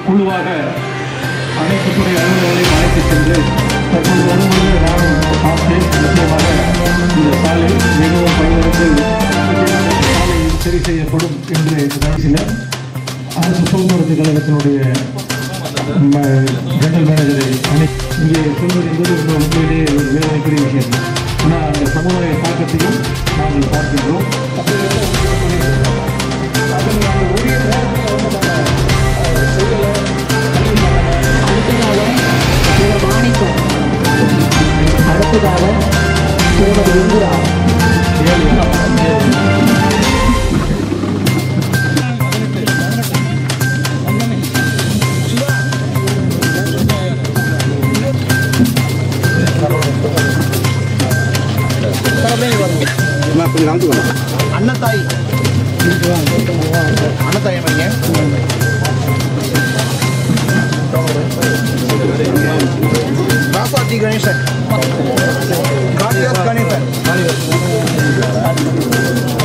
குழுவாக அனைத்து துறை அலுவலர்களையும் அழைத்துச் சென்று தற்போது வரும்போது நானும் பார்த்தேன் நிச்சயமாக இந்த சாலை மிகவும் பயனுள்ளது சாலை சரி செய்யப்படும் என்று சில அரசு போக்குவரத்து கழகத்தினுடைய ம- ஜெனரல் மேனேஜரை அணி இங்கே சொல்வது என்பது ஒரு உண்மையிலேயே ஒரு வேதனைக்குரிய விஷயம் ஆனால் அந்த சமுதாய தாக்கத்தையும் நாங்கள் பார்க்கின்றோம் அதில் நாங்கள் உரிய நேரத்தில் வந்து நம்ம செய்யலை அடுத்ததாக திரு மாணிக்கம் அடுத்ததாக திருமதி இந்திரா அன்னத்தாய் அன்னத்தாய் அமைங்க ராசாஜி கணேசன் காளிதாஸ் கணேசன்